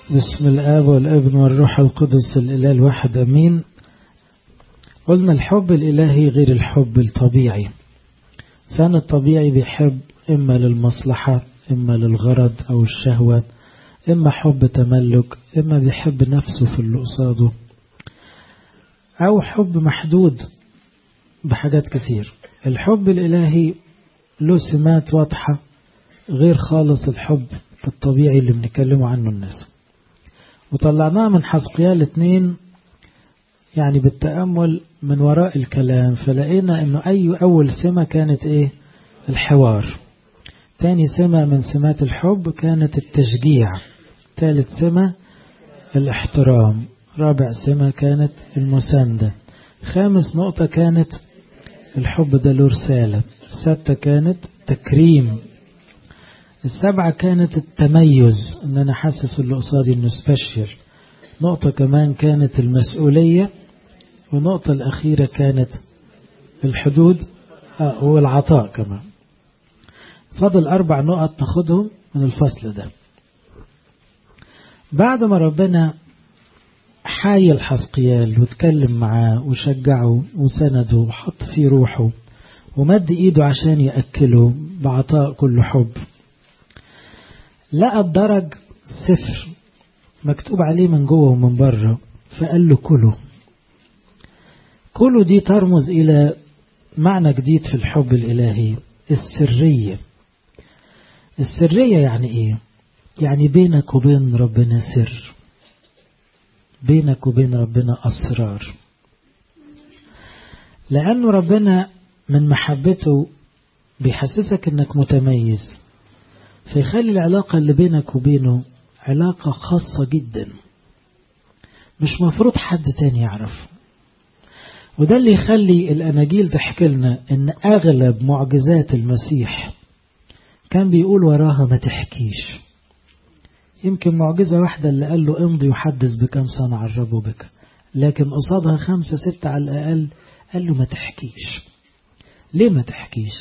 بسم الآب والابن والروح القدس الإله الواحد أمين قلنا الحب الإلهي غير الحب الطبيعي الإنسان الطبيعي بيحب إما للمصلحة إما للغرض أو الشهوة إما حب تملك إما بيحب نفسه في اللي قصاده أو حب محدود بحاجات كتير الحب الإلهي له سمات واضحة غير خالص الحب الطبيعي اللي بنتكلموا عنه الناس وطلعناه من حسقيال اتنين يعني بالتأمل من وراء الكلام فلقينا انه اي اول سمة كانت ايه الحوار تاني سمة من سمات الحب كانت التشجيع ثالث سمة الاحترام رابع سمة كانت المساندة خامس نقطة كانت الحب ده له رسالة ستة كانت تكريم السبعة كانت التميز ان انا حاسس اللي قصادي انه سبيشال نقطة كمان كانت المسؤولية والنقطة الأخيرة كانت الحدود والعطاء كمان فضل أربع نقط ناخدهم من الفصل ده بعد ما ربنا حايل حسقيال واتكلم معاه وشجعه وسنده وحط فيه روحه ومد ايده عشان يأكله بعطاء كل حب لقى الدرج صفر مكتوب عليه من جوه ومن بره فقال له كله كله دي ترمز إلى معنى جديد في الحب الإلهي السرية السرية يعني إيه يعني بينك وبين ربنا سر بينك وبين ربنا أسرار لأنه ربنا من محبته بيحسسك انك متميز فيخلي العلاقة اللي بينك وبينه علاقة خاصة جدا مش مفروض حد تاني يعرف وده اللي يخلي الأناجيل تحكي لنا إن أغلب معجزات المسيح كان بيقول وراها ما تحكيش يمكن معجزة واحدة اللي قال له امضي وحدث بكم صنع الرب بك لكن قصادها خمسة ستة على الأقل قال له ما تحكيش ليه ما تحكيش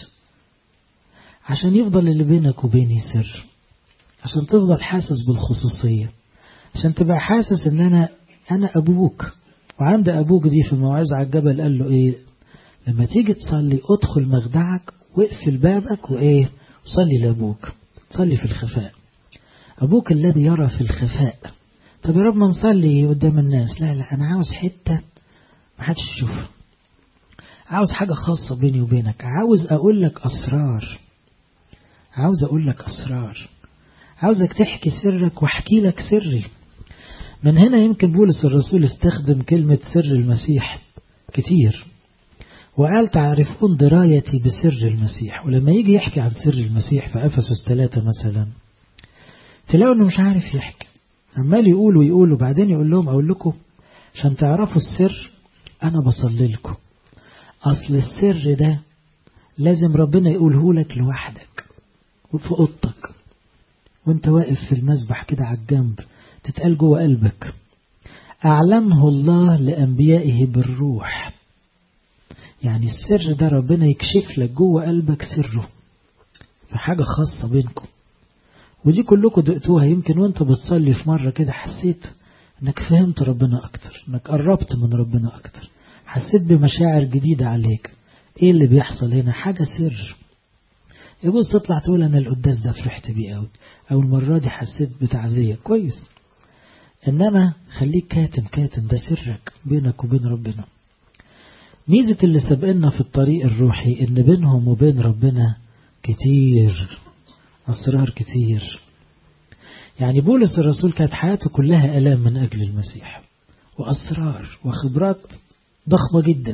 عشان يفضل اللي بينك وبيني سر عشان تفضل حاسس بالخصوصية عشان تبقى حاسس ان انا انا ابوك وعند ابوك دي في الموعظة على الجبل قال له ايه لما تيجي تصلي ادخل مخدعك واقفل بابك وايه صلي لابوك صلي في الخفاء ابوك الذي يرى في الخفاء طب يا رب ما نصلي قدام الناس لا لا انا عاوز حتة ما حدش يشوفها عاوز حاجة خاصة بيني وبينك عاوز اقول لك اسرار عاوز اقول لك اسرار عاوزك تحكي سرك واحكي لك سري من هنا يمكن بولس الرسول استخدم كلمة سر المسيح كتير وقال تعرفون درايتي بسر المسيح ولما يجي يحكي عن سر المسيح في أفسس ثلاثة مثلا تلاقوا انه مش عارف يحكي عمال يقول ويقول وبعدين يقول لهم اقول لكم عشان تعرفوا السر انا بصلي لكم اصل السر ده لازم ربنا يقوله لك لوحدك وفي اوضتك وانت واقف في المسبح كده على الجنب تتقال جوه قلبك أعلنه الله لأنبيائه بالروح يعني السر ده ربنا يكشف لك جوه قلبك سره في حاجة خاصة بينكم ودي كلكم دقتوها يمكن وانت بتصلي في مرة كده حسيت انك فهمت ربنا اكتر انك قربت من ربنا اكتر حسيت بمشاعر جديدة عليك ايه اللي بيحصل هنا حاجة سر يجوز تطلع تقول انا القداس ده فرحت بيه قوي او المرة دي حسيت بتعزية كويس انما خليك كاتم كاتم ده سرك بينك وبين ربنا ميزة اللي سبقنا في الطريق الروحي ان بينهم وبين ربنا كتير اسرار كتير يعني بولس الرسول كانت حياته كلها الام من اجل المسيح واسرار وخبرات ضخمة جدا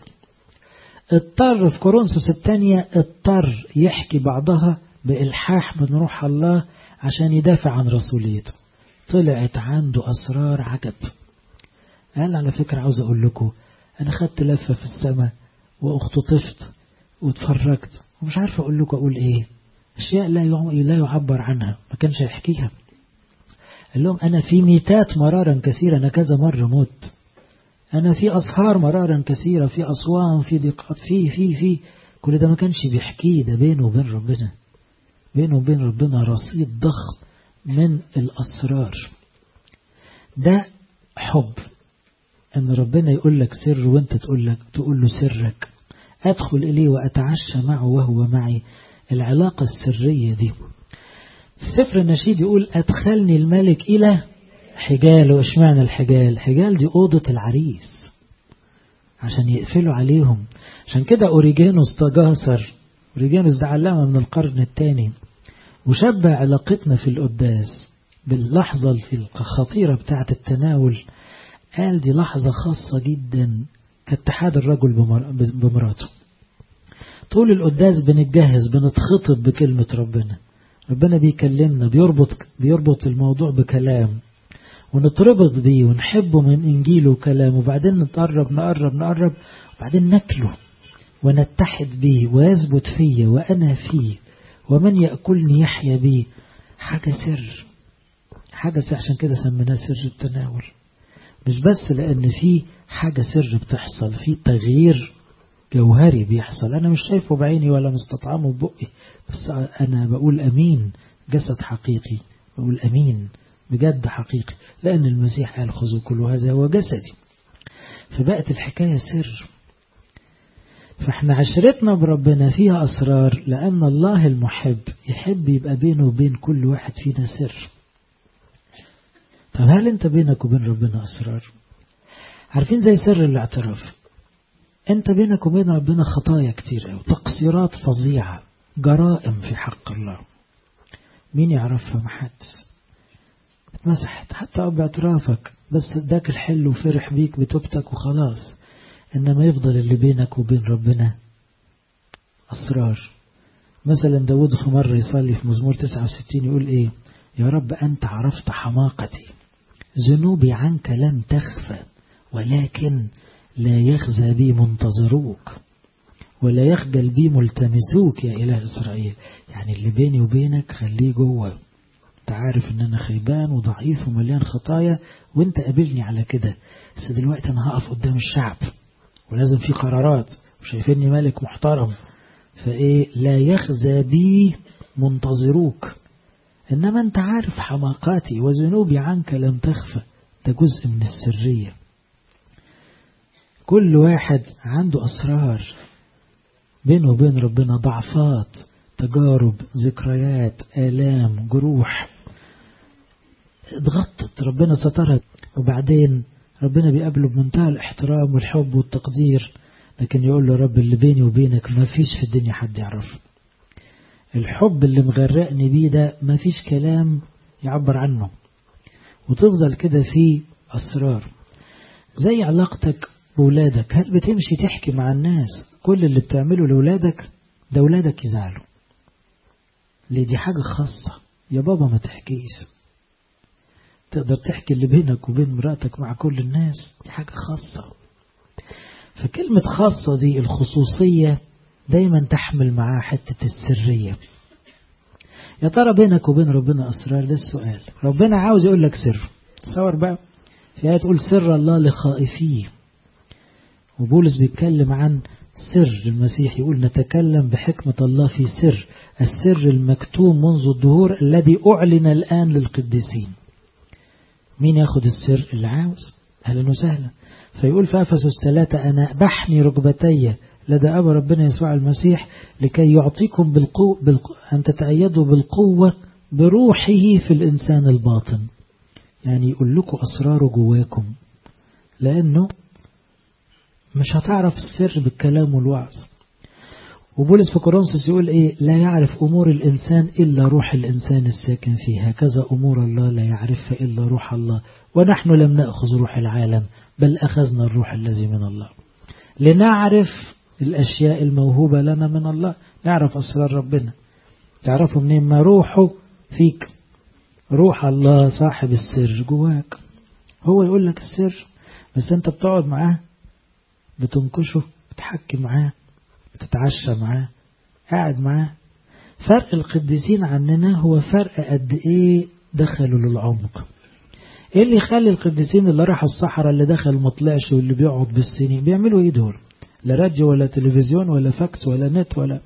اضطر في كورنثوس الثانية اضطر يحكي بعضها بإلحاح من روح الله عشان يدافع عن رسوليته طلعت عنده أسرار عجب قال على فكرة عاوز أقول لكم أنا خدت لفة في السماء واختطفت واتفرجت ومش عارف أقول لكم أقول إيه أشياء لا لا يعبر عنها ما كانش يحكيها قال لهم أنا في ميتات مرارا كثيرة أنا كذا مرة موت أنا في أسهار مرارا كثيرة في أصوام في ضيقات في في في كل ده ما كانش بيحكيه ده بينه وبين ربنا بينه وبين ربنا رصيد ضخم من الأسرار ده حب ان ربنا يقول لك سر وانت تقول لك تقول له سرك ادخل اليه واتعشى معه وهو معي العلاقة السرية دي في سفر النشيد يقول ادخلني الملك الى حجال واشمعنى الحجال حجال دي اوضة العريس عشان يقفلوا عليهم عشان كده اوريجانوس تجاسر اوريجانوس ده علامة من القرن الثاني وشبه علاقتنا في القداس باللحظة الخطيرة بتاعة التناول قال دي لحظة خاصة جدا كاتحاد الرجل بمراته طول القداس بنتجهز بنتخطب بكلمة ربنا ربنا بيكلمنا بيربط بيربط الموضوع بكلام ونتربط بيه ونحبه من إنجيله وكلامه وبعدين نتقرب نقرب نقرب وبعدين ناكله ونتحد به ويثبت فيه وأنا فيه ومن يأكلني يحيا بيه حاجة سر حاجة سر عشان كده سميناه سر التناول مش بس لأن في حاجة سر بتحصل في تغيير جوهري بيحصل أنا مش شايفه بعيني ولا مستطعمه ببقي بس أنا بقول أمين جسد حقيقي بقول أمين بجد حقيقي لأن المسيح قال خذوا كل هذا هو جسدي فبقت الحكاية سر فاحنا عشرتنا بربنا فيها أسرار لأن الله المحب يحب يبقى بينه وبين كل واحد فينا سر طب هل انت بينك وبين ربنا أسرار عارفين زي سر الاعتراف انت بينك وبين ربنا خطايا كتير وتقصيرات فظيعة جرائم في حق الله مين يعرفها محدش اتمسحت حتى باعترافك بس اداك الحل وفرح بيك بتوبتك وخلاص إنما يفضل اللي بينك وبين ربنا أسرار مثلا داود في مرة يصلي في مزمور 69 يقول إيه يا رب أنت عرفت حماقتي ذنوبي عنك لم تخفى ولكن لا يخزى بي منتظروك ولا يخجل بي ملتمسوك يا إله إسرائيل يعني اللي بيني وبينك خليه جوه انت عارف ان انا خيبان وضعيف ومليان خطايا وانت قابلني على كده بس دلوقتي انا هقف قدام الشعب ولازم في قرارات وشايفيني ملك محترم فايه لا يخزى بي منتظروك انما انت عارف حماقاتي وذنوبي عنك لم تخفى ده جزء من السرية كل واحد عنده أسرار بينه وبين ربنا ضعفات تجارب ذكريات آلام جروح اتغطت ربنا سترها وبعدين ربنا بيقابله بمنتهى الاحترام والحب والتقدير لكن يقول له رب اللي بيني وبينك ما فيش في الدنيا حد يعرفه الحب اللي مغرقني بيه ده ما فيش كلام يعبر عنه وتفضل كده في أسرار زي علاقتك بولادك هل بتمشي تحكي مع الناس كل اللي بتعمله لولادك ده ولادك يزعلوا ليه دي حاجة خاصة يا بابا ما تحكيش تقدر تحكي اللي بينك وبين مراتك مع كل الناس دي حاجة خاصة فكلمة خاصة دي الخصوصية دايما تحمل معاها حتة السرية يا ترى بينك وبين ربنا أسرار ده السؤال ربنا عاوز يقول لك سر تصور بقى في آية تقول سر الله لخائفيه وبولس بيتكلم عن سر المسيح يقول نتكلم بحكمة الله في سر السر المكتوم منذ الظهور الذي أعلن الآن للقديسين مين ياخد السر اللي عاوز أهلا وسهلا فيقول في أفسس ثلاثة أنا بحني ركبتي لدى أبا ربنا يسوع المسيح لكي يعطيكم بالقوة بالقو... أن تتأيدوا بالقوة بروحه في الإنسان الباطن يعني يقول لكم أسراره جواكم لأنه مش هتعرف السر بالكلام والوعظ وبولس في كورنثوس يقول ايه لا يعرف امور الانسان الا روح الانسان الساكن فيه هكذا امور الله لا يعرفها الا روح الله ونحن لم ناخذ روح العالم بل اخذنا الروح الذي من الله لنعرف الاشياء الموهوبه لنا من الله نعرف اسرار ربنا تعرفوا منين ما روحه فيك روح الله صاحب السر جواك هو يقول لك السر بس انت بتقعد معاه بتنكشه بتحكي معاه بتتعشى معاه قاعد معاه فرق القديسين عننا هو فرق قد ايه دخلوا للعمق ايه اللي يخلي القديسين اللي راحوا الصحراء اللي دخل ما طلعش واللي بيقعد بالسنين بيعملوا ايه دول لا راديو ولا تلفزيون ولا فاكس ولا نت ولا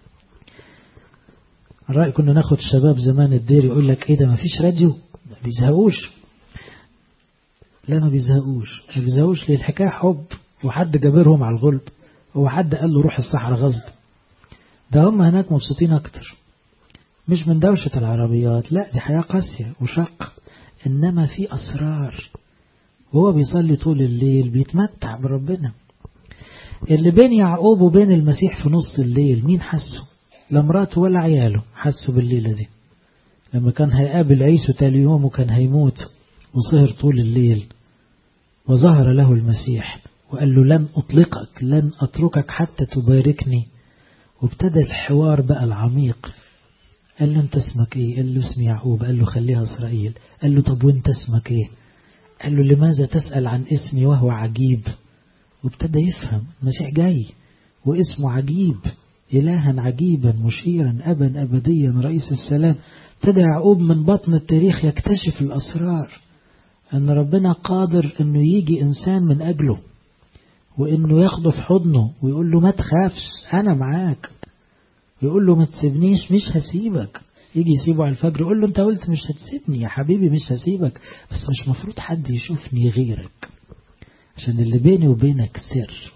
الرأي كنا ناخد الشباب زمان الدير يقول لك ايه ده ما فيش راديو ما بيزهقوش لا ما بيزهقوش ما بيزهقوش ليه الحكاية حب وحد جابرهم على الغلب هو حد قال له روح الصحراء غصب ده هم هناك مبسوطين أكتر مش من دوشة العربيات لا دي حياة قاسية وشق إنما في أسرار وهو بيصلي طول الليل بيتمتع بربنا اللي بين يعقوب وبين المسيح في نص الليل مين حسه لا مراته ولا عياله حسوا بالليلة دي لما كان هيقابل عيسو تاني يوم وكان هيموت وسهر طول الليل وظهر له المسيح وقال له لن أطلقك لن أتركك حتى تباركني وابتدى الحوار بقى العميق قال له انت اسمك ايه قال له اسمي يعقوب قال له خليها اسرائيل قال له طب وانت اسمك ايه قال له لماذا تسأل عن اسمي وهو عجيب وابتدى يفهم المسيح جاي واسمه عجيب إلها عجيبا مشيرا أبا أبديا رئيس السلام ابتدى يعقوب من بطن التاريخ يكتشف الأسرار أن ربنا قادر أنه يجي إنسان من أجله وأنه ياخده في حضنه ويقول له ما تخافش أنا معاك يقول له ما تسيبنيش مش هسيبك يجي يسيبه على الفجر يقول له انت قلت مش هتسيبني يا حبيبي مش هسيبك بس مش مفروض حد يشوفني غيرك عشان اللي بيني وبينك سر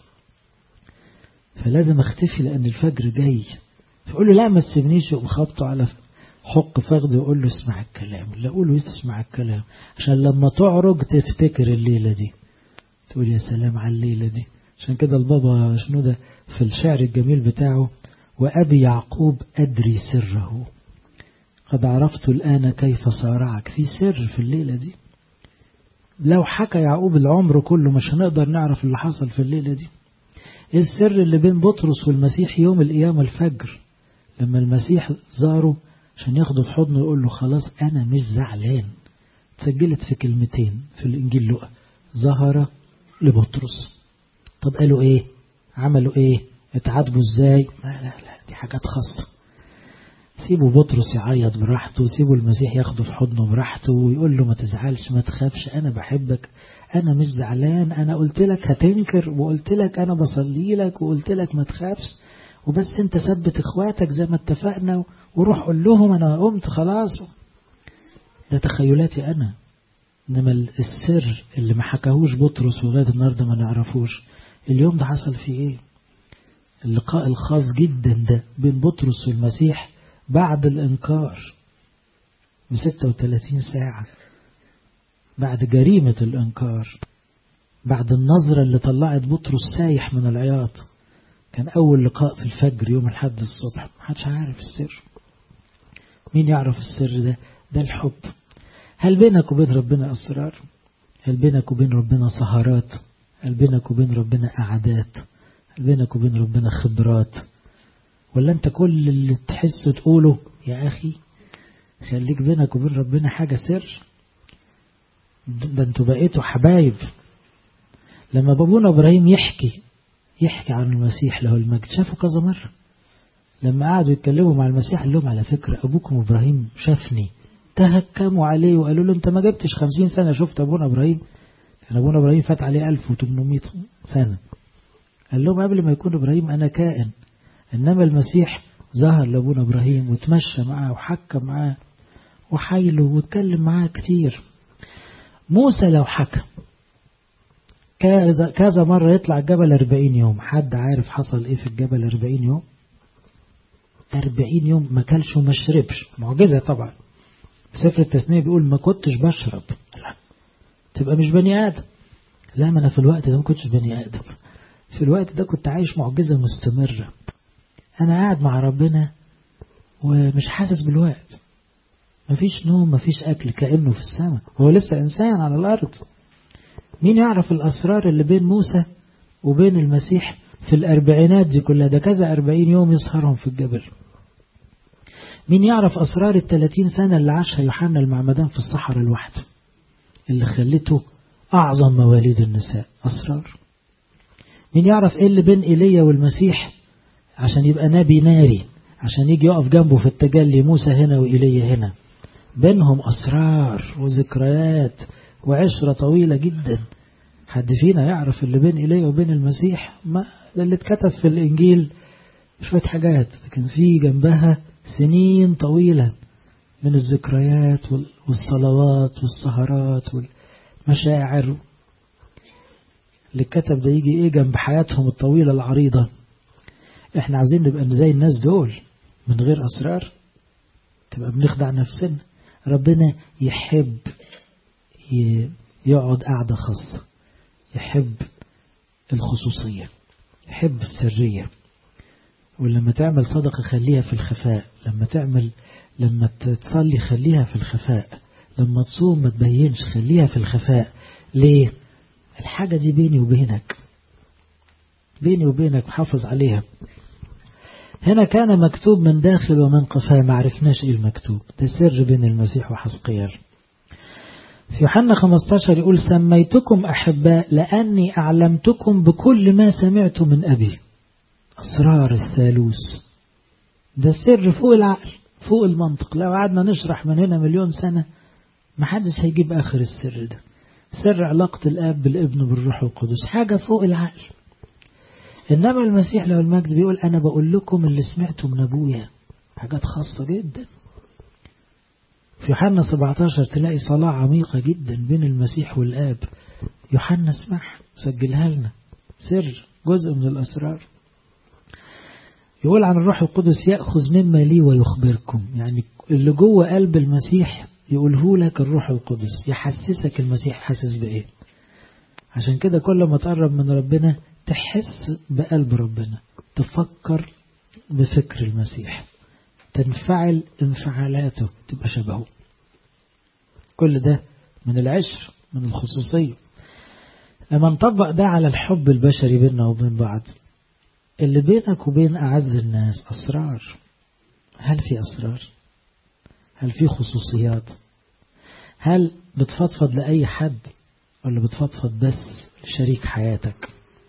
فلازم اختفي لان الفجر جاي فيقول له لا ما تسيبنيش يقوم خبطه على حق فخده ويقول له اسمع الكلام لا اقول له اسمع الكلام عشان لما تعرج تفتكر الليله دي تقول يا سلام على الليله دي عشان كده البابا شنو ده في الشعر الجميل بتاعه وأبي يعقوب أدري سره قد عرفت الآن كيف صارعك في سر في الليلة دي لو حكى يعقوب العمر كله مش هنقدر نعرف اللي حصل في الليلة دي ايه السر اللي بين بطرس والمسيح يوم القيامة الفجر لما المسيح زاره عشان ياخده في حضنه يقول له خلاص أنا مش زعلان تسجلت في كلمتين في الإنجيل لقى ظهر لبطرس طب قالوا ايه عملوا ايه اتعاتبوا ازاي ما لا لا دي حاجات خاصة سيبوا بطرس يعيط براحته سيبوا المسيح ياخده في حضنه براحته ويقول له ما تزعلش ما تخافش انا بحبك انا مش زعلان انا قلت لك هتنكر وقلت لك انا بصلي لك وقلت لك ما تخافش وبس انت ثبت اخواتك زي ما اتفقنا وروح قول لهم انا قمت خلاص ده تخيلاتي انا انما السر اللي ما حكاهوش بطرس ولغايه النهارده ما نعرفوش اليوم ده حصل فيه ايه اللقاء الخاص جدا ده بين بطرس والمسيح بعد الإنكار ب 36 ساعة بعد جريمة الإنكار بعد النظرة اللي طلعت بطرس سايح من العياط كان أول لقاء في الفجر يوم الحد الصبح محدش عارف السر مين يعرف السر ده ده الحب هل بينك وبين ربنا أسرار هل بينك وبين ربنا سهرات هل بينك وبين ربنا قعدات بينك وبين ربنا خبرات ولا انت كل اللي تحسه تقوله يا اخي خليك بينك وبين ربنا حاجة سر ده انتوا بقيتوا حبايب لما بابونا ابراهيم يحكي يحكي عن المسيح له المجد شافه كذا مرة لما قعدوا يتكلموا مع المسيح قال لهم على فكرة ابوكم ابراهيم شافني تهكموا عليه وقالوا له انت ما جبتش خمسين سنة شفت ابونا ابراهيم كان ابونا ابراهيم فات عليه 1800 سنة قال لهم قبل ما يكون إبراهيم أنا كائن إنما المسيح ظهر لأبونا إبراهيم وتمشى معاه وحكى معاه وحايله واتكلم معاه كتير موسى لو حكى كذا, كذا مرة يطلع الجبل 40 يوم حد عارف حصل ايه في الجبل 40 يوم 40 يوم ما كلش وما شربش معجزة طبعا سفر التثنية بيقول ما كنتش بشرب لا تبقى مش بني آدم لا ما أنا في الوقت ده ما كنتش بني آدم في الوقت ده كنت عايش معجزة مستمرة أنا قاعد مع ربنا ومش حاسس بالوقت مفيش نوم مفيش أكل كأنه في السماء هو لسه إنسان على الأرض مين يعرف الأسرار اللي بين موسى وبين المسيح في الأربعينات دي كلها ده كذا أربعين يوم يسهرهم في الجبل مين يعرف أسرار الثلاثين سنة اللي عاشها يوحنا المعمدان في الصحراء لوحده اللي خلته أعظم مواليد النساء أسرار مين يعرف ايه اللي بين ايليا والمسيح عشان يبقى نبي ناري عشان يجي يقف جنبه في التجلي موسى هنا وإيليا هنا بينهم أسرار وذكريات وعشرة طويلة جدا حد فينا يعرف اللي بين إيليا وبين المسيح ما اللي اتكتب في الإنجيل شوية حاجات لكن في جنبها سنين طويلة من الذكريات والصلوات والسهرات مشاعر اللي كتب ده يجي ايه جنب حياتهم الطويلة العريضة احنا عاوزين نبقى زي الناس دول من غير أسرار تبقى بنخدع نفسنا ربنا يحب يقعد قعدة خاصة يحب الخصوصية يحب السرية ولما تعمل صدقة خليها في الخفاء لما تعمل لما تصلي خليها في الخفاء لما تصوم ما تبينش خليها في الخفاء ليه الحاجة دي بيني وبينك بيني وبينك حافظ عليها هنا كان مكتوب من داخل ومن قفاه ما عرفناش ايه المكتوب ده سر بين المسيح وحسقيال في يوحنا 15 يقول سميتكم أحباء لأني أعلمتكم بكل ما سمعت من أبي أسرار الثالوث ده سر فوق العقل فوق المنطق لو قعدنا نشرح من هنا مليون سنة ما حدش هيجيب آخر السر ده سر علاقة الآب بالابن بالروح القدس حاجة فوق العقل إنما المسيح له المجد بيقول أنا بقول لكم اللي سمعته من أبويا حاجات خاصة جدا في يوحنا 17 تلاقي صلاة عميقة جدا بين المسيح والآب يوحنا اسمعها سجلها لنا سر جزء من الأسرار يقول عن الروح القدس يأخذ مما لي ويخبركم يعني اللي جوه قلب المسيح يقوله لك الروح القدس يحسسك المسيح حاسس بإيه عشان كده كل ما تقرب من ربنا تحس بقلب ربنا تفكر بفكر المسيح تنفعل انفعالاته تبقى شبهه كل ده من العشر من الخصوصية لما نطبق ده على الحب البشري بيننا وبين بعض اللي بينك وبين أعز الناس أسرار هل في أسرار هل في خصوصيات هل بتفضفض لأي حد ولا بتفضفض بس لشريك حياتك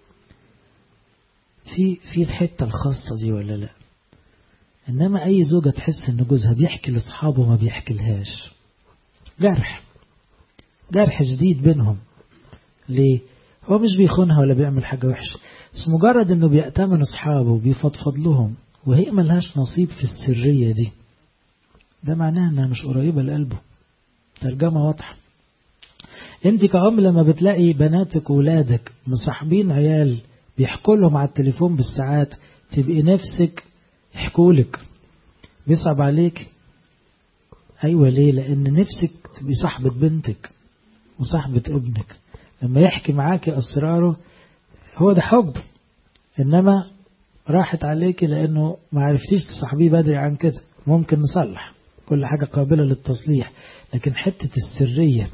في في الحتة الخاصة دي ولا لا إنما أي زوجة تحس إن جوزها بيحكي لأصحابه ما بيحكي لهاش جرح جرح جديد بينهم ليه هو مش بيخونها ولا بيعمل حاجة وحشة بس مجرد إنه بيأتمن أصحابه وبيفضفض لهم وهي ملهاش نصيب في السرية دي ده معناه إنها مش قريبة لقلبه ترجمة واضحة انت كأم لما بتلاقي بناتك وولادك مصاحبين عيال بيحكوا لهم على التليفون بالساعات تبقي نفسك يحكوا لك بيصعب عليك أيوة ليه لأن نفسك تبقي صاحبة بنتك وصاحبة ابنك لما يحكي معاكي أسراره هو ده حب إنما راحت عليكي لأنه ما عرفتيش تصاحبيه بدري عن كده ممكن نصلح كل حاجة قابلة للتصليح لكن حتة السرية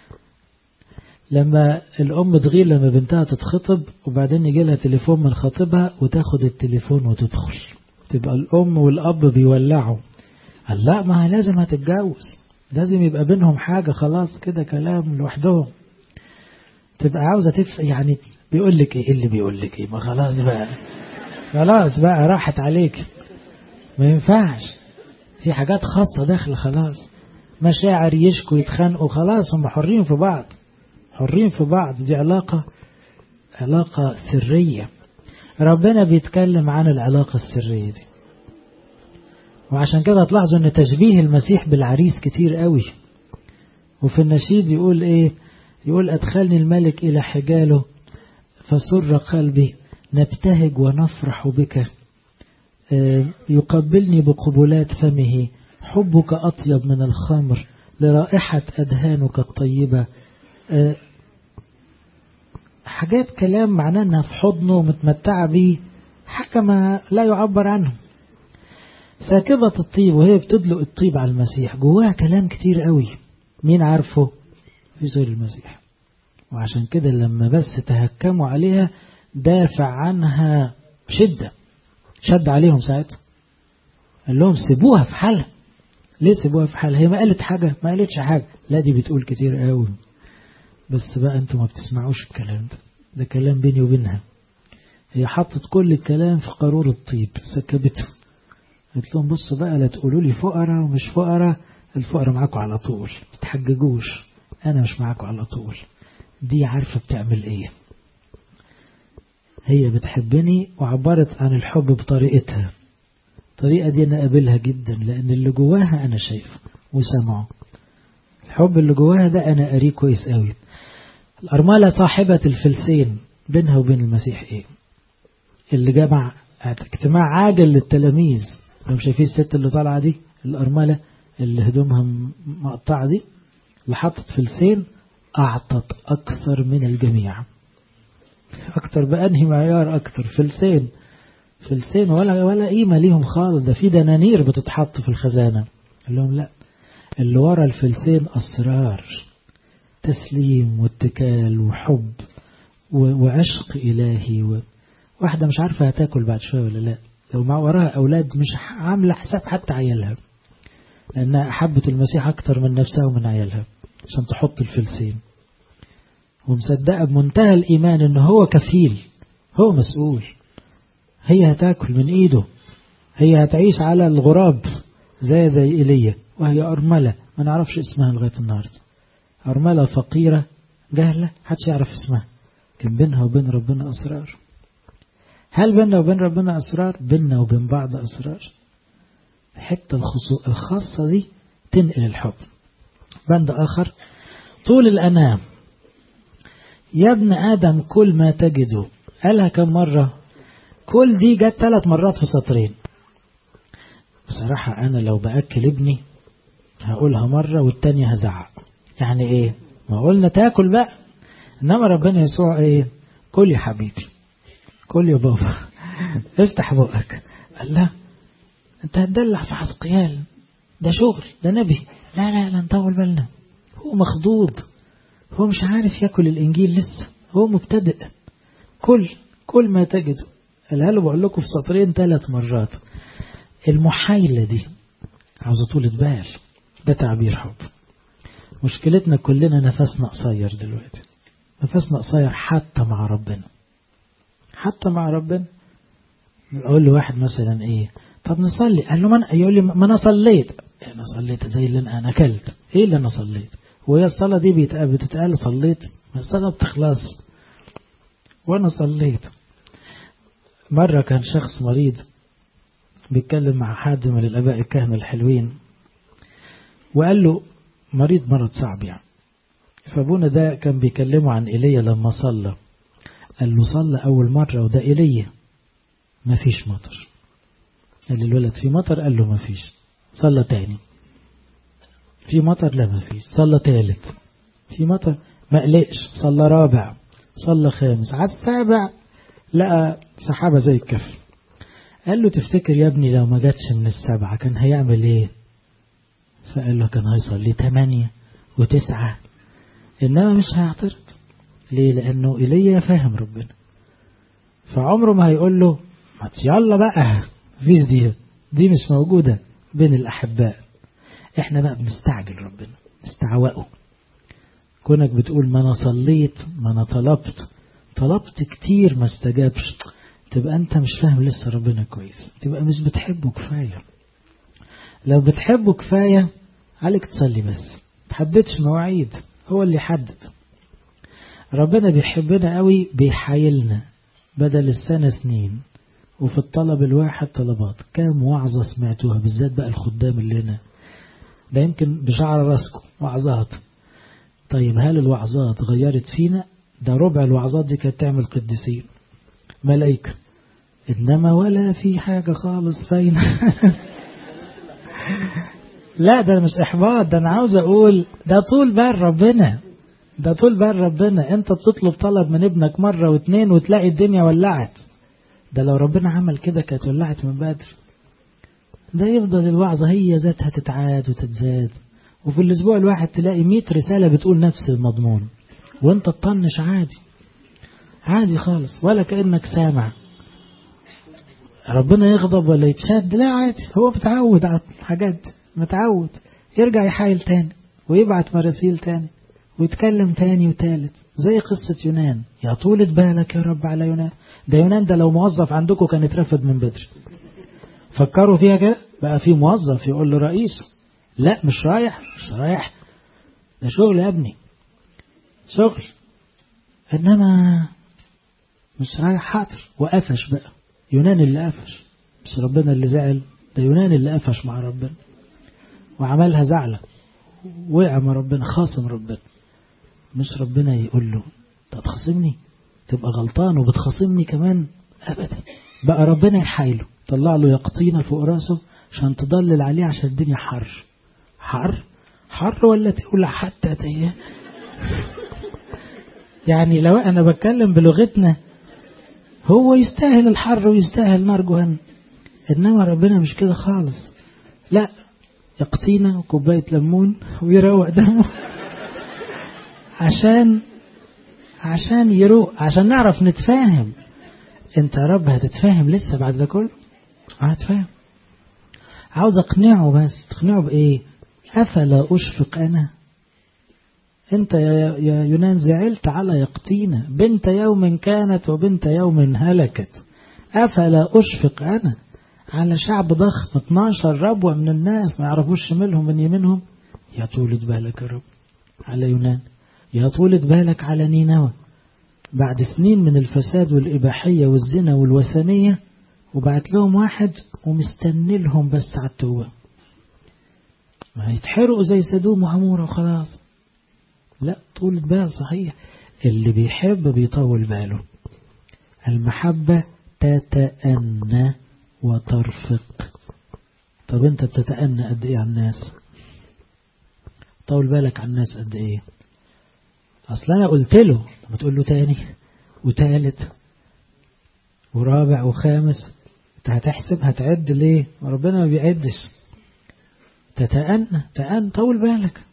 لما الأم تغير لما بنتها تتخطب وبعدين يجي لها تليفون من خطيبها وتاخد التليفون وتدخل تبقى الأم والأب بيولعوا قال لا ما لازم هتتجوز لازم يبقى بينهم حاجة خلاص كده كلام لوحدهم تبقى عاوزة تف يعني بيقول لك ايه اللي بيقول لك ايه ما خلاص بقى خلاص بقى راحت عليك ما ينفعش في حاجات خاصة داخل خلاص مشاعر يشكوا يتخانقوا خلاص هم حرين في بعض حرين في بعض دي علاقة علاقة سرية ربنا بيتكلم عن العلاقة السرية دي وعشان كده تلاحظوا ان تشبيه المسيح بالعريس كتير قوي وفي النشيد يقول ايه يقول ادخلني الملك الى حجاله فسر قلبي نبتهج ونفرح بك يقبلني بقبلات فمه حبك أطيب من الخمر لرائحة أدهانك الطيبة حاجات كلام معناه أنها في حضنه متمتعة بيه حاجة ما لا يعبر عنه ساكبة الطيب وهي بتدلق الطيب على المسيح جواها كلام كتير قوي مين عارفه في غير المسيح وعشان كده لما بس تهكموا عليها دافع عنها بشدة شد عليهم ساعتها قال لهم سيبوها في حالها ليه سيبوها في حالها هي ما قالت حاجة ما قالتش حاجة لا دي بتقول كتير قوي بس بقى انتوا ما بتسمعوش الكلام ده ده كلام بيني وبينها هي حطت كل الكلام في قارور الطيب سكبته قلت لهم بصوا بقى لا تقولوا لي فقراء ومش فقراء الفقراء معاكم على طول ما تحججوش انا مش معاكم على طول دي عارفة بتعمل ايه هي بتحبني وعبرت عن الحب بطريقتها الطريقة دي أنا قابلها جدا لأن اللي جواها أنا شايفه وسامعه الحب اللي جواها ده أنا قاريه كويس قوي الأرملة صاحبة الفلسين بينها وبين المسيح إيه اللي جمع اجتماع عاجل للتلاميذ هم شايفين الست اللي طالعة دي الأرملة اللي هدومها مقطعة دي اللي حطت فلسين أعطت أكثر من الجميع أكثر بأنهي معيار أكثر فلسين فلسين ولا ولا قيمة ليهم خالص ده في دنانير بتتحط في الخزانة قال لهم لا اللي ورا الفلسين أسرار تسليم واتكال وحب وعشق إلهي و... واحدة مش عارفة هتاكل بعد شوية ولا لا لو مع وراها أولاد مش عاملة حساب حتى عيالها لأنها أحبت المسيح أكتر من نفسها ومن عيالها عشان تحط الفلسين ومصدقة بمنتهى الإيمان إن هو كفيل هو مسؤول هي هتاكل من إيده هي هتعيش على الغراب زي زي إيليا وهي أرملة ما نعرفش اسمها لغاية النهاردة أرملة فقيرة جهلة حدش يعرف اسمها كان بينها وبين ربنا أسرار هل بيننا وبين ربنا أسرار بيننا وبين بعض أسرار الحتة الخاصة دي تنقل الحب بند آخر طول الأنام يا ابن آدم كل ما تجده قالها كم مرة كل دي جت ثلاث مرات في سطرين بصراحة أنا لو بأكل ابني هقولها مرة والتانية هزعق يعني إيه ما قلنا تاكل بقى إنما ربنا يسوع إيه كل يا حبيبي كل يا بابا افتح بقك قال لا انت هتدلع في حسقيال ده شغل ده نبي لا لا لا نطول بالنا هو مخضوض هو مش عارف ياكل الانجيل لسه هو مبتدئ كل كل ما تجده قالها له بقول لكم في سطرين ثلاث مرات المحايلة دي عاوزة طولة بال ده تعبير حب مشكلتنا كلنا نفسنا قصير دلوقتي نفسنا قصير حتى مع ربنا حتى مع ربنا اقول له واحد مثلا ايه طب نصلي قال له من يقول لي ما انا صليت انا صليت زي اللي انا اكلت ايه اللي انا صليت وهي الصلاه دي بتتقال صليت ما الصلاه بتخلص وانا صليت مره كان شخص مريض بيتكلم مع حد من الاباء الكهنه الحلوين وقال له مريض مرض صعب يعني فابونا ده كان بيكلمه عن ايليا لما صلى قال له صلى أول مرة وده إيليا ما فيش مطر قال للولد في مطر قال له ما فيش صلى تاني في مطر لا ما فيش صلى تالت في مطر ما قلقش صلى رابع صلى خامس على السابع لقى سحابة زي الكف قال له تفتكر يا ابني لو ما جاتش من السبعة كان هيعمل ايه فقال له كان هيصلي ثمانية وتسعة إنما مش هيعترض ليه لأنه إيليا فاهم ربنا فعمره ما هيقول له ما يلا بقى فيش دي دي مش موجودة بين الأحباء احنا بقى بنستعجل ربنا استعوائه كونك بتقول ما انا صليت ما انا طلبت طلبت كتير ما استجابش تبقى انت مش فاهم لسه ربنا كويس تبقى مش بتحبه كفاية لو بتحبه كفاية عليك تصلي بس تحددش مواعيد هو اللي يحدد ربنا بيحبنا قوي بيحايلنا بدل السنة سنين وفي الطلب الواحد طلبات كام وعظة سمعتوها بالذات بقى الخدام اللي هنا ده يمكن بشعر راسكم وعظات طيب هل الوعظات غيرت فينا ده ربع الوعظات دي كانت تعمل قديسين ملائكة إنما ولا في حاجة خالص فين لا ده مش إحباط ده أنا عاوز أقول ده طول بال ربنا ده طول بال ربنا أنت بتطلب طلب من ابنك مرة واتنين وتلاقي الدنيا ولعت ده لو ربنا عمل كده كانت ولعت من بدري ده يفضل الوعظة هي ذاتها تتعاد وتتزاد وفي الأسبوع الواحد تلاقي مئة رسالة بتقول نفس المضمون وانت تطنش عادي عادي خالص ولا كأنك سامع ربنا يغضب ولا يتشد لا عادي هو متعود على الحاجات متعود يرجع يحايل تاني ويبعت مراسيل تاني ويتكلم تاني وتالت زي قصة يونان يا طولة بالك يا رب على يونان ده يونان ده لو موظف عندكم كان اترفد من بدري فكروا فيها كده بقى في موظف يقول لرئيسه لا مش رايح مش رايح ده شغل يا ابني شغل انما مش رايح حاضر وقفش بقى يونان اللي قفش مش ربنا اللي زعل ده يونان اللي قفش مع ربنا وعملها زعلة وقع مع ربنا خاصم ربنا مش ربنا يقول له انت هتخاصمني تبقى غلطان وبتخاصمني كمان ابدا بقى ربنا يحايله طلع له يقطينه فوق راسه عشان تضلل عليه عشان الدنيا حر حر حر ولا تقول حتى تيه يعني لو انا بتكلم بلغتنا هو يستاهل الحر ويستاهل نار جهنم انما ربنا مش كده خالص لا يقطينا وكوبايه ليمون ويروق دمه عشان عشان يروق عشان نعرف نتفاهم انت يا رب هتتفاهم لسه بعد ده كله هتفاهم عاوز اقنعه بس تقنعه بايه افلا اشفق انا انت يا يا يونان زعلت على يقطينا بنت يوم كانت وبنت يوم هلكت افلا اشفق انا على شعب ضخم 12 ربوة من الناس ما يعرفوش شمالهم من يمينهم يا طولة بالك يا رب على يونان يا طولة بالك على نينوى بعد سنين من الفساد والإباحية والزنا والوثنية وبعت لهم واحد ومستني لهم بس على التوبة ما يتحرقوا زي سدوم وعمورة وخلاص لا طولة بال صحيح اللي بيحب بيطول باله المحبة تتأنى وترفق طب انت بتتأنى قد ايه على الناس طول بالك على الناس قد ايه اصلا انا قلت له لما تقول له تاني وتالت ورابع وخامس انت هتحسب هتعد ليه وربنا ما بيعدش تتأنى تأن طول بالك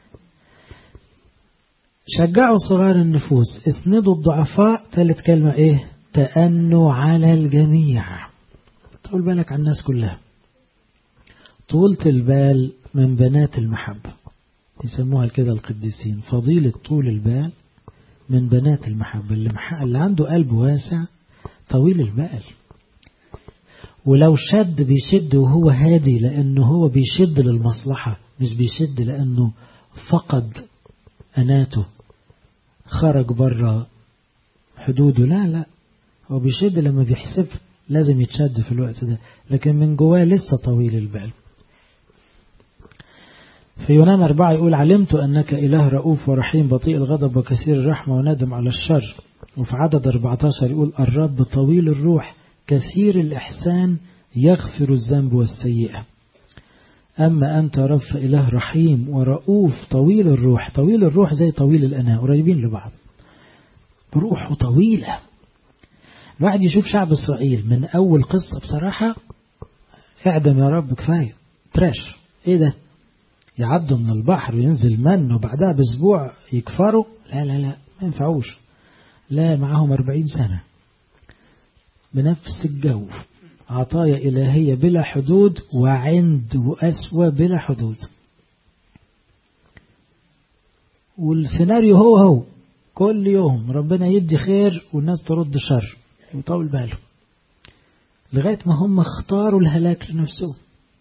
شجعوا صغار النفوس اسندوا الضعفاء ثالث كلمة ايه تأنوا على الجميع طول بالك على الناس كلها طولة البال من بنات المحبة يسموها كده القديسين فضيلة طول البال من بنات المحبة اللي, مح... اللي عنده قلب واسع طويل البال ولو شد بيشد وهو هادي لأنه هو بيشد للمصلحة مش بيشد لأنه فقد أناته خرج بره حدوده لا لا هو بيشد لما بيحسب لازم يتشد في الوقت ده لكن من جواه لسه طويل البال في يونان أربعة يقول علمت أنك إله رؤوف ورحيم بطيء الغضب وكثير الرحمة وندم على الشر وفي عدد 14 يقول الرب طويل الروح كثير الإحسان يغفر الذنب والسيئة أما أنت رب فإله رحيم ورؤوف طويل الروح طويل الروح زي طويل الأناء قريبين لبعض روحه طويلة الواحد يشوف شعب إسرائيل من أول قصة بصراحة اعدم يا رب كفاية تراش ايه ده يعدوا من البحر وينزل من وبعدها باسبوع يكفروا لا لا لا ما ينفعوش لا معاهم أربعين سنة بنفس الجو عطايا إلهية بلا حدود وعند وأسوى بلا حدود والسيناريو هو هو كل يوم ربنا يدي خير والناس ترد شر وطول باله لغاية ما هم اختاروا الهلاك لنفسهم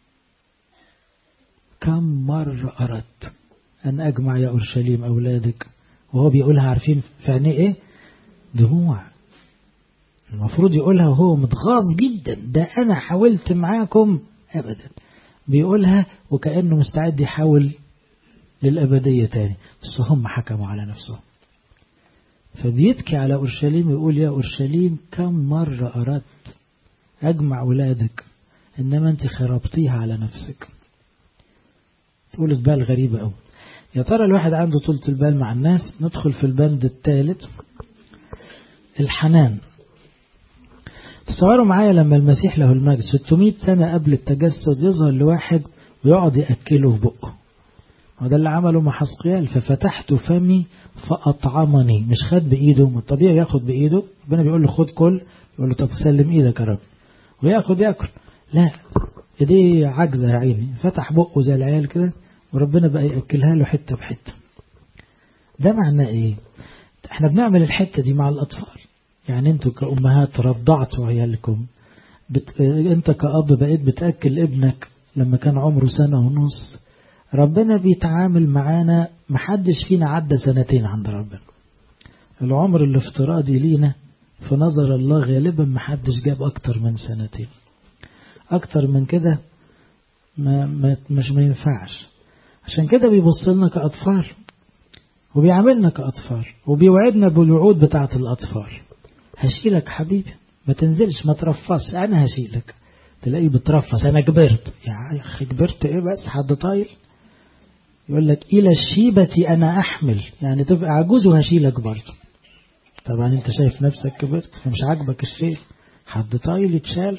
كم مرة أردت أن أجمع يا أورشليم أولادك وهو بيقولها عارفين في عينيه إيه دموع المفروض يقولها وهو متغاظ جدا ده أنا حاولت معاكم أبدا بيقولها وكأنه مستعد يحاول للأبدية تاني بس هم حكموا على نفسهم فبيبكي على أورشليم يقول يا أورشليم كم مرة أردت أجمع أولادك إنما أنت خربتيها على نفسك طولة بال غريبة أوي يا ترى الواحد عنده طولة البال مع الناس ندخل في البند الثالث الحنان تصوروا معايا لما المسيح له المجد 600 سنة قبل التجسد يظهر لواحد ويقعد يأكله في بقه وده اللي عمله مع حسقيال ففتحت فمي فأطعمني مش خد بإيده من الطبيعي ياخد بإيده ربنا بيقول له خد كل يقول له طب سلم إيدك يا رب وياخد ياكل لا ايديه عجزة يا عيني فتح بقه زي العيال كده وربنا بقى يأكلها له حتة بحتة ده معناه ايه احنا بنعمل الحتة دي مع الأطفال يعني انتوا كأمهات رضعتوا عيالكم بت... انت كأب بقيت بتأكل ابنك لما كان عمره سنة ونص ربنا بيتعامل معانا محدش فينا عدى سنتين عند ربنا العمر الافتراضي لينا في نظر الله غالبا محدش جاب أكتر من سنتين أكتر من كده ما, ما مش ما ينفعش عشان كده بيبص لنا كأطفال وبيعاملنا كأطفال وبيوعدنا بالوعود بتاعة الأطفال هشيلك حبيبي ما تنزلش ما ترفصش أنا هشيلك تلاقيه بترفص أنا كبرت يا أخي كبرت إيه بس حد طايل يقول لك إلى الشيبة أنا أحمل يعني تبقى عجوز وهشيلك برضه طبعا أنت شايف نفسك كبرت فمش عاجبك الشيل حد طايل يتشال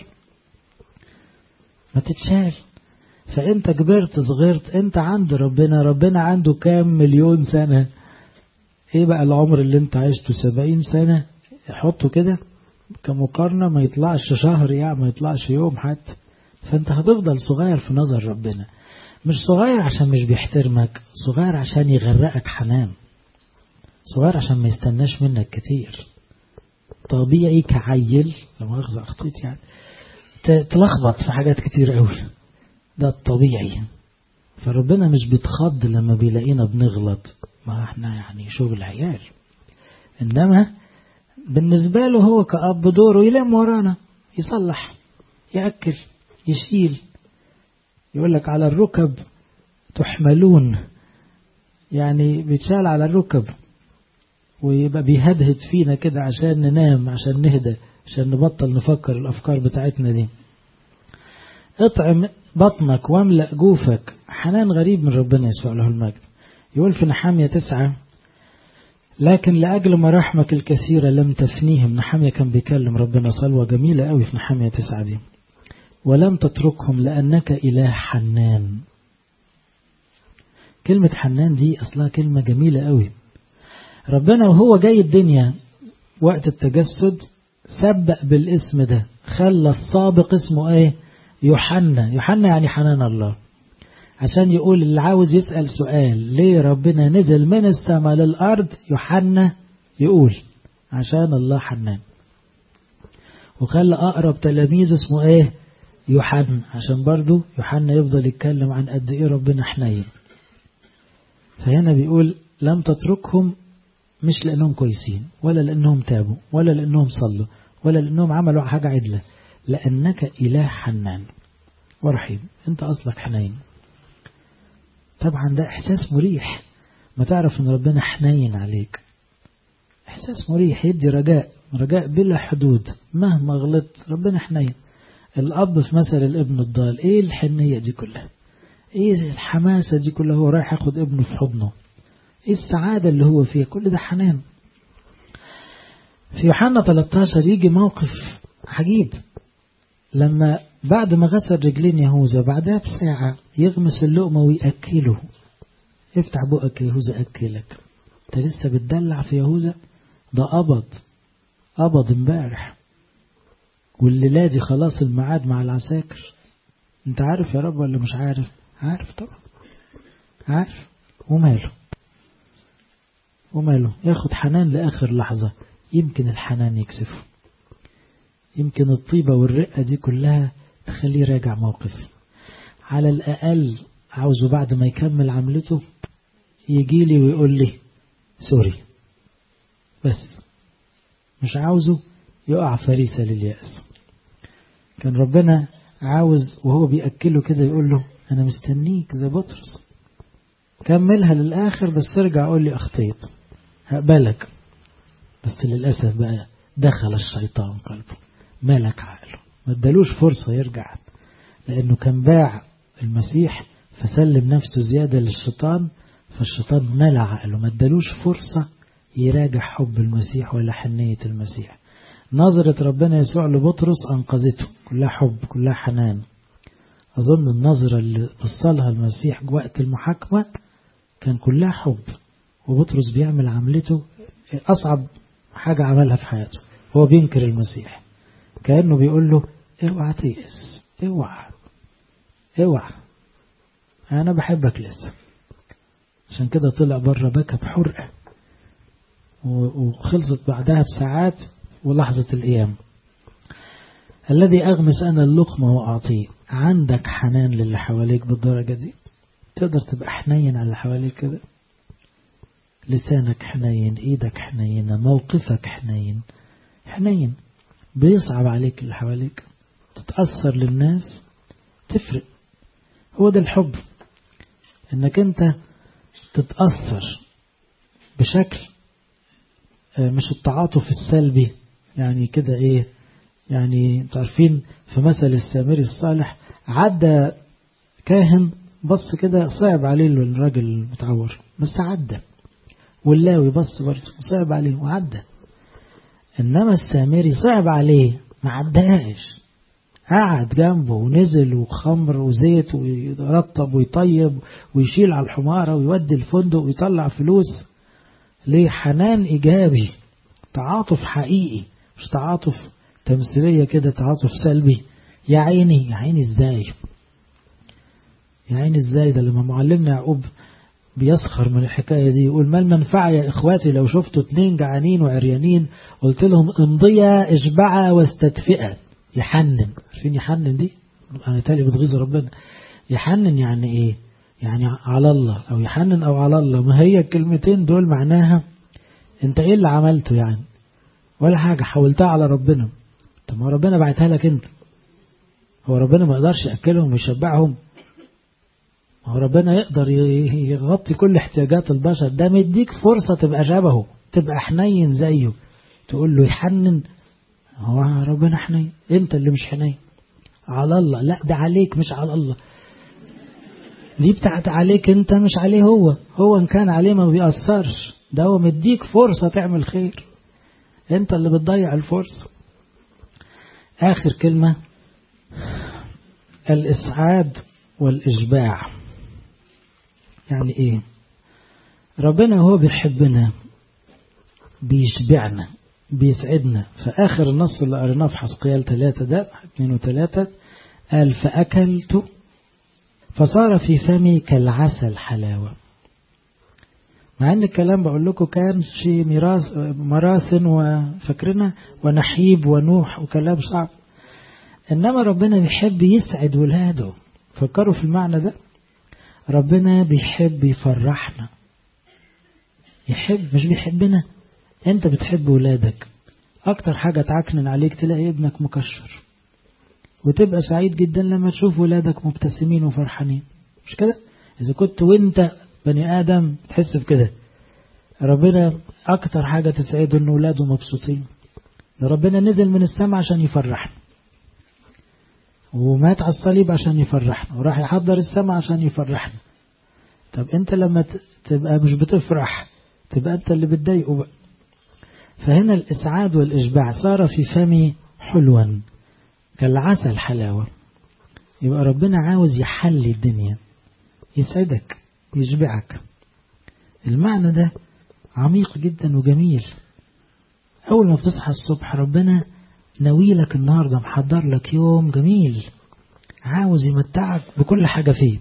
ما تتشال فأنت كبرت صغرت أنت عند ربنا ربنا عنده كام مليون سنة إيه بقى العمر اللي أنت عشته سبعين سنة حطه كده كمقارنة ما يطلعش شهر يعني ما يطلعش يوم حتى فأنت هتفضل صغير في نظر ربنا مش صغير عشان مش بيحترمك صغير عشان يغرقك حنان صغير عشان ما يستناش منك كتير طبيعي كعيل لو أخذ أخطيت يعني تلخبط في حاجات كتير قوي ده الطبيعي فربنا مش بيتخض لما بيلاقينا بنغلط ما احنا يعني شغل عيال انما بالنسبة له هو كأب دوره يلم ورانا يصلح يأكل يشيل يقول لك على الركب تحملون يعني بيتشال على الركب ويبقى بيهدهد فينا كده عشان ننام عشان نهدى عشان نبطل نفكر الأفكار بتاعتنا دي اطعم بطنك واملأ جوفك حنان غريب من ربنا يسوع له المجد يقول في نحامية تسعة لكن لأجل مراحمك الكثيرة لم تفنيهم نحامية كان بيكلم ربنا صلوة جميلة قوي في نحامية تسعة دي ولم تتركهم لأنك إله حنان كلمة حنان دي أصلها كلمة جميلة قوي ربنا وهو جاي الدنيا وقت التجسد سبق بالاسم ده خلى السابق اسمه ايه يوحنا يوحنا يعني حنان الله عشان يقول اللي عاوز يسأل سؤال ليه ربنا نزل من السماء للأرض يوحنا يقول عشان الله حنان وخلى أقرب تلاميذه اسمه ايه يوحنا عشان برضو يوحنا يفضل يتكلم عن قد ايه ربنا حنين فهنا بيقول لم تتركهم مش لأنهم كويسين ولا لأنهم تابوا ولا لأنهم صلوا ولا لأنهم عملوا حاجة عدلة لأنك إله حنان ورحيم أنت أصلك حنين طبعا ده إحساس مريح ما تعرف أن ربنا حنين عليك إحساس مريح يدي رجاء رجاء بلا حدود مهما غلطت ربنا حنين الأب في مثل الابن الضال إيه الحنية دي كلها إيه الحماسة دي كلها هو رايح ياخد ابنه في حضنه إيه السعادة اللي هو فيها كل ده حنان في يوحنا 13 يجي موقف عجيب لما بعد ما غسل رجلين يهوذا بعدها بساعة يغمس اللقمة ويأكله افتح بقك يا يهوذا أكلك انت لسه بتدلع في يهوذا ده قبض قبض امبارح والليلة دي خلاص الميعاد مع العساكر انت عارف يا رب ولا مش عارف عارف طبعا عارف وماله وماله ياخد حنان لآخر لحظة يمكن الحنان يكسفه يمكن الطيبة والرقة دي كلها تخليه راجع موقف على الأقل عاوزه بعد ما يكمل عملته يجي لي ويقول لي سوري بس مش عاوزه يقع فريسة لليأس كان ربنا عاوز وهو بيأكله كده يقول له أنا مستنيك زي بطرس كملها للآخر بس ارجع قول لي أخطيت هقبلك بس للأسف بقى دخل الشيطان قلبه ملك عقله ما ادالوش فرصة يرجع لأنه كان باع المسيح فسلم نفسه زيادة للشيطان فالشيطان ملع عقله ما ادالوش فرصة يراجع حب المسيح ولا حنية المسيح نظرة ربنا يسوع لبطرس أنقذته كلها حب كلها حنان أظن النظرة اللي وصلها المسيح وقت المحاكمة كان كلها حب وبطرس بيعمل عملته أصعب حاجة عملها في حياته هو بينكر المسيح كأنه بيقول له اوعى تيأس اوعى اوعى أنا بحبك لسه عشان كده طلع بره بكى بحرقة وخلصت بعدها بساعات ولحظة القيام الذي أغمس أنا اللقمة وأعطيه عندك حنان للي حواليك بالدرجة دي تقدر تبقى حنين على اللي حواليك كده لسانك حنين ايدك حنينة موقفك حنين حنين بيصعب عليك اللي حواليك تتأثر للناس تفرق هو ده الحب انك انت تتأثر بشكل مش التعاطف السلبي يعني كده ايه يعني تعرفين في مثل السامري الصالح عدى كاهن بص كده صعب عليه الراجل المتعور بس عدى واللاوي بص برضه صعب عليه وعدى انما السامري صعب عليه ما عداش قعد جنبه ونزل وخمر وزيت ويرطب ويطيب ويشيل على الحمارة ويودي الفندق ويطلع فلوس ليه حنان إيجابي تعاطف حقيقي مش تعاطف تمثيلية كده تعاطف سلبي يا عيني يا عيني ازاي يا عيني ازاي ده لما معلمنا يعقوب بيسخر من الحكاية دي يقول ما المنفعة يا إخواتي لو شفتوا اتنين جعانين وعريانين قلت لهم امضيا اشبعا واستدفئا يحنن عارفين يحنن دي أنا تالي بتغيظ ربنا يحنن يعني إيه يعني على الله أو يحنن أو على الله ما هي الكلمتين دول معناها أنت إيه اللي عملته يعني ولا حاجة حولتها على ربنا طب ما ربنا بعتها لك أنت هو ربنا ما يقدرش يأكلهم ويشبعهم هو ربنا يقدر يغطي كل احتياجات البشر ده مديك فرصة تبقى شبهه تبقى حنين زيه تقول له يحنن هو ربنا حنين انت اللي مش حنين على الله لا ده عليك مش على الله دي بتاعت عليك انت مش عليه هو هو ان كان عليه ما بيأثرش ده هو مديك فرصة تعمل خير انت اللي بتضيع الفرصة اخر كلمة الاسعاد والاشباع يعني ايه ربنا هو بيحبنا بيشبعنا بيسعدنا فآخر النص اللي قريناه في حسقيال ثلاثة ده اثنين وثلاثة قال فأكلت فصار في فمي كالعسل حلاوة مع ان الكلام بقول لكم كان شيء ميراث مراثن وفكرنا ونحيب ونوح وكلام صعب انما ربنا بيحب يسعد ولاده فكروا في المعنى ده ربنا بيحب يفرحنا يحب مش بيحبنا انت بتحب ولادك اكتر حاجة تعكنن عليك تلاقي ابنك مكشر وتبقى سعيد جدا لما تشوف ولادك مبتسمين وفرحانين مش كده اذا كنت وانت بني ادم بتحس بكده ربنا اكتر حاجة تسعده ان ولاده مبسوطين ربنا نزل من السماء عشان يفرحنا ومات على الصليب عشان يفرحنا وراح يحضر السماء عشان يفرحنا طب انت لما تبقى مش بتفرح تبقى انت اللي بتضايقه بقى فهنا الإسعاد والإشباع صار في فمي حلوا كالعسل حلاوة يبقى ربنا عاوز يحلي الدنيا يسعدك يشبعك المعنى ده عميق جدا وجميل أول ما بتصحى الصبح ربنا نويلك النهاردة محضر لك يوم جميل عاوز يمتعك بكل حاجة فيه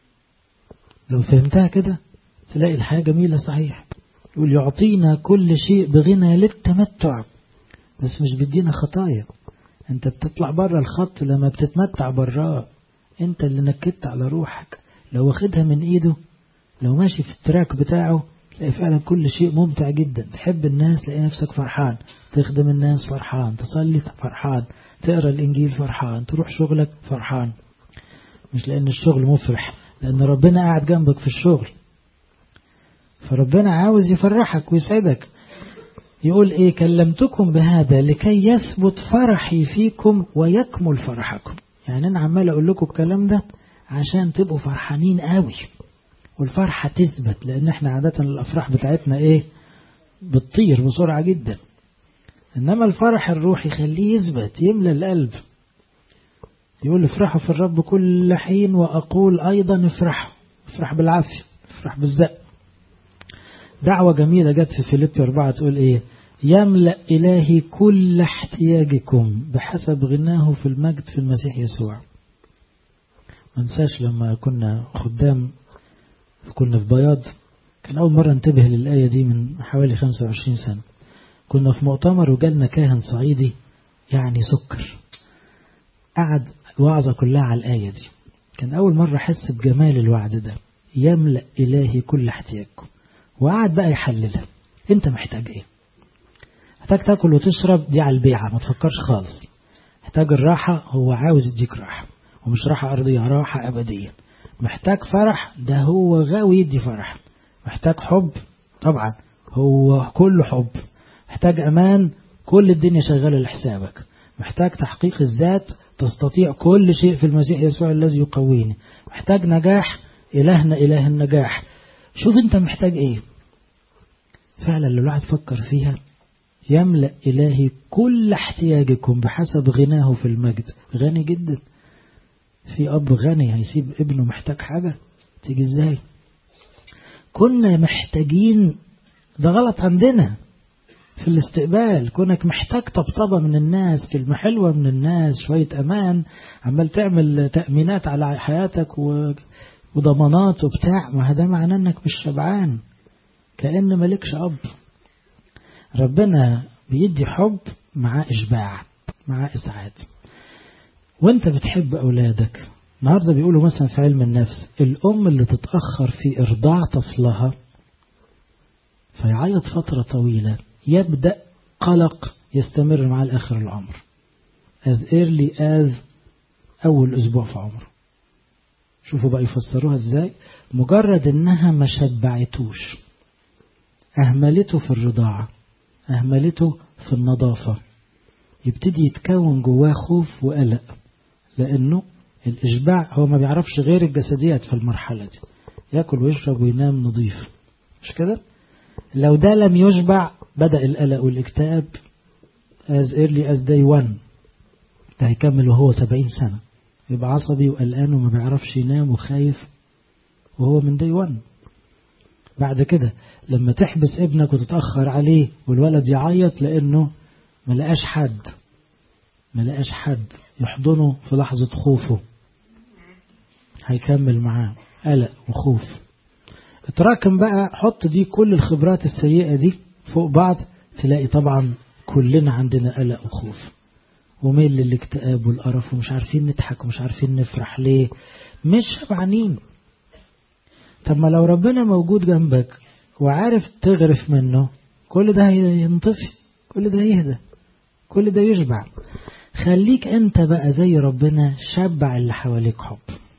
لو فهمتها كده تلاقي الحياة جميلة صحيح يقول يعطينا كل شيء بغنى للتمتع بس مش بيدينا خطايا انت بتطلع بره الخط لما بتتمتع براه انت اللي نكدت على روحك لو واخدها من ايده لو ماشي في التراك بتاعه تلاقي فعلا كل شيء ممتع جدا تحب الناس تلاقي نفسك فرحان تخدم الناس فرحان تصلي فرحان تقرا الانجيل فرحان تروح شغلك فرحان مش لان الشغل مفرح لان ربنا قاعد جنبك في الشغل فربنا عاوز يفرحك ويسعدك يقول ايه كلمتكم بهذا لكي يثبت فرحي فيكم ويكمل فرحكم يعني انا عمال اقول لكم الكلام ده عشان تبقوا فرحانين قوي والفرحة تثبت لان احنا عادة الافراح بتاعتنا ايه بتطير بسرعة جدا انما الفرح الروحي يخليه يثبت يملى القلب يقول افرحوا في الرب كل حين واقول ايضا افرحوا افرح بالعافية افرح بالزق دعوة جميلة جت في فيليبي أربعة تقول إيه يملأ إلهي كل احتياجكم بحسب غناه في المجد في المسيح يسوع ما ننساش لما كنا خدام كنا في بياض كان أول مرة انتبه للآية دي من حوالي 25 سنة كنا في مؤتمر وجالنا كاهن صعيدي يعني سكر قعد الوعظة كلها على الآية دي كان أول مرة أحس بجمال الوعد ده يملأ إلهي كل احتياجكم وقعد بقى يحللها انت محتاج ايه محتاج تاكل وتشرب دي على البيعة ما تفكرش خالص محتاج الراحة هو عاوز يديك راحة ومش راحة أرضية راحة أبدية محتاج فرح ده هو غاوي يدي فرح محتاج حب طبعا هو كله حب محتاج أمان كل الدنيا شغالة لحسابك محتاج تحقيق الذات تستطيع كل شيء في المسيح يسوع الذي يقويني محتاج نجاح إلهنا إله النجاح شوف أنت محتاج إيه فعلا لو الواحد فكر فيها يملأ إلهي كل احتياجكم بحسب غناه في المجد غني جدا في أب غني هيسيب ابنه محتاج حاجة تيجي ازاي كنا محتاجين ده غلط عندنا في الاستقبال كونك محتاج طبطبة من الناس كلمة حلوة من الناس شوية أمان عمال تعمل تأمينات على حياتك وضمانات وبتاع ما ده معناه انك مش شبعان كأن مالكش أب ربنا بيدي حب مع إشباع مع إسعاد وانت بتحب أولادك النهاردة بيقولوا مثلا في علم النفس الأم اللي تتأخر في إرضاع طفلها فيعيط فترة طويلة يبدأ قلق يستمر مع الآخر العمر as early as أول أسبوع في عمره شوفوا بقى يفسروها ازاي مجرد انها ما شبعتوش اهملته في الرضاعة اهملته في النظافة يبتدي يتكون جواه خوف وقلق لانه الاشباع هو ما بيعرفش غير الجسديات في المرحلة دي ياكل ويشرب وينام نظيف مش كده لو ده لم يشبع بدأ القلق والاكتئاب as early as day one ده هيكمل وهو سبعين سنة يبقى عصبي وقلقان وما بيعرفش ينام وخايف وهو من دي ون بعد كده لما تحبس ابنك وتتأخر عليه والولد يعيط لأنه ما لقاش حد ما لقاش حد يحضنه في لحظة خوفه هيكمل معاه قلق وخوف اتراكم بقى حط دي كل الخبرات السيئة دي فوق بعض تلاقي طبعا كلنا عندنا قلق وخوف وميل للاكتئاب والقرف ومش عارفين نضحك ومش عارفين نفرح ليه مش شبعانين طب ما لو ربنا موجود جنبك وعارف تغرف منه كل ده ينطفي كل ده يهدى كل ده يشبع خليك انت بقى زي ربنا شبع اللي حواليك حب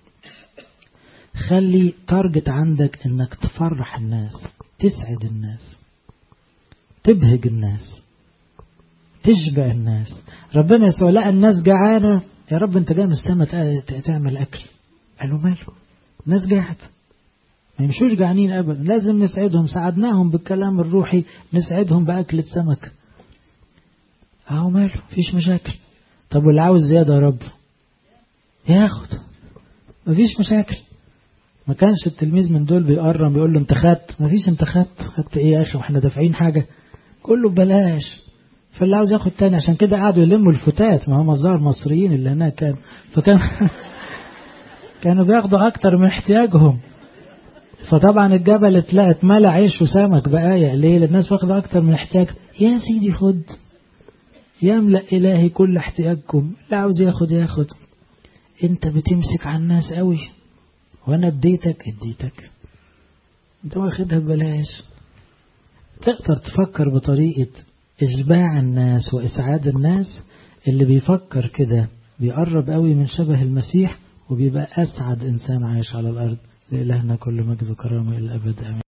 خلي تارجت عندك انك تفرح الناس تسعد الناس تبهج الناس تشبع الناس ربنا يسوع لقى الناس جعانة يا رب انت جاي من السماء تعمل اكل قالوا ماله الناس جاعت ما يمشوش جعانين ابدا لازم نسعدهم ساعدناهم بالكلام الروحي نسعدهم باكلة سمك اهو ماله مفيش مشاكل طب واللي عاوز زيادة يا رب ياخد مفيش مشاكل ما كانش التلميذ من دول بيقرم بيقول له انت خدت مفيش انت خدت خدت ايه يا اخي واحنا دافعين حاجة كله ببلاش فاللي عاوز ياخد تاني عشان كده قعدوا يلموا الفتات ما هم الظاهر مصريين اللي هناك كانوا فكان كانوا بياخدوا اكتر من احتياجهم فطبعا الجبل اتلقت ملا عيش وسمك بقايا ليه الناس واخدة اكتر من احتياج يا سيدي خد يملأ إلهي كل احتياجكم اللي عاوز ياخد ياخد انت بتمسك على الناس قوي وانا اديتك اديتك انت واخدها ببلاش تقدر تفكر بطريقة إشباع الناس وإسعاد الناس اللي بيفكر كده بيقرب قوي من شبه المسيح وبيبقى أسعد إنسان عايش على الأرض لإلهنا كل مجد وكرامة إلى الأبد آمين